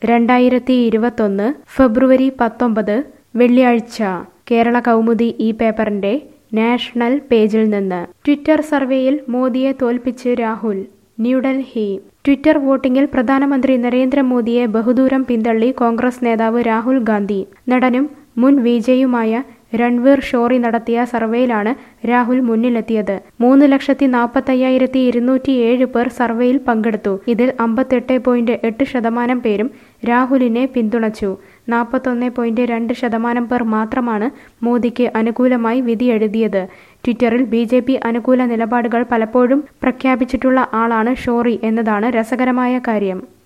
രണ്ടായിരത്തി ഇരുപത്തൊന്ന് ഫെബ്രുവരി പത്തൊമ്പത് വെള്ളിയാഴ്ച കേരള കൗമുദി ഈ പേപ്പറിന്റെ നാഷണൽ പേജിൽ നിന്ന് ട്വിറ്റർ സർവേയിൽ മോദിയെ തോൽപ്പിച്ച് രാഹുൽ ന്യൂഡൽഹി ട്വിറ്റർ വോട്ടിംഗിൽ പ്രധാനമന്ത്രി നരേന്ദ്രമോദിയെ ബഹുദൂരം പിന്തള്ളി കോൺഗ്രസ് നേതാവ് രാഹുൽ ഗാന്ധി നടനും മുൻ വിജയിയുമായ രൺവീർ ഷോറി നടത്തിയ സർവേയിലാണ് രാഹുൽ മുന്നിലെത്തിയത് മൂന്ന് ലക്ഷത്തി നാൽപ്പത്തയ്യായിരത്തി ഇരുന്നൂറ്റി ഏഴ് പേർ സർവേയിൽ പങ്കെടുത്തു ഇതിൽ അമ്പത്തെട്ട് പോയിന്റ് എട്ട് ശതമാനം പേരും രാഹുലിനെ പിന്തുണച്ചു നാൽപ്പത്തൊന്ന് പോയിന്റ് രണ്ട് ശതമാനം പേർ മാത്രമാണ് മോദിക്ക് അനുകൂലമായി വിധിയെഴുതിയത് ട്വിറ്ററിൽ ബി ജെ പി അനുകൂല നിലപാടുകൾ പലപ്പോഴും പ്രഖ്യാപിച്ചിട്ടുള്ള ആളാണ് ഷോറി എന്നതാണ് രസകരമായ കാര്യം